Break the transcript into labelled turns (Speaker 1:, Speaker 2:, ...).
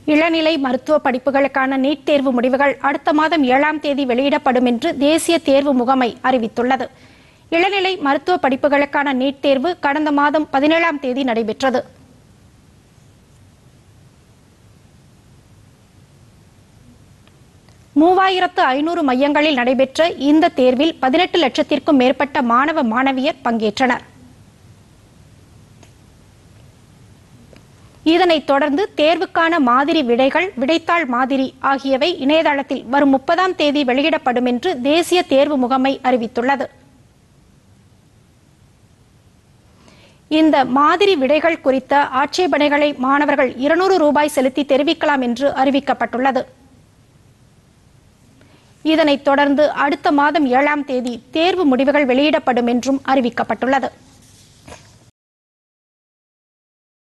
Speaker 1: இளநிலை மருத்துவ படிப்புகளுக்கான நீட் தேர்வு முடிவுகள் அடுத்த மாதம் ஏழாம் தேதி வெளியிடப்படும் என்று தேசிய தேர்வு முகமை அறிவித்துள்ளது இளநிலை மருத்துவ படிப்புகளுக்கான நீட் தேர்வு கடந்த மாதம் பதினேழாம் தேதி நடைபெற்றது மூவாயிரத்து ஐநூறு மையங்களில் நடைபெற்ற இந்த தேர்வில் பதினெட்டு லட்சத்திற்கும் மேற்பட்ட மாணவ மாணவியர் பங்கேற்றனர் இதனைத் தொடர்ந்து தேர்வுக்கான மாதிரி விடைகள் விடைத்தாள் மாதிரி ஆகியவை இணையதளத்தில் வரும் முப்பதாம் தேதி வெளியிடப்படும் என்று தேசிய தேர்வு முகமை அறிவித்துள்ளது இந்த மாதிரி விடைகள் குறித்த ஆட்சேபனைகளை மாணவர்கள் இருநூறு ரூபாய் செலுத்தி தெரிவிக்கலாம் என்று அறிவிக்கப்பட்டுள்ளது இதனைத் தொடர்ந்து அடுத்த மாதம் ஏழாம் தேதி தேர்வு முடிவுகள் வெளியிடப்படும் என்றும் அறிவிக்கப்பட்டுள்ளது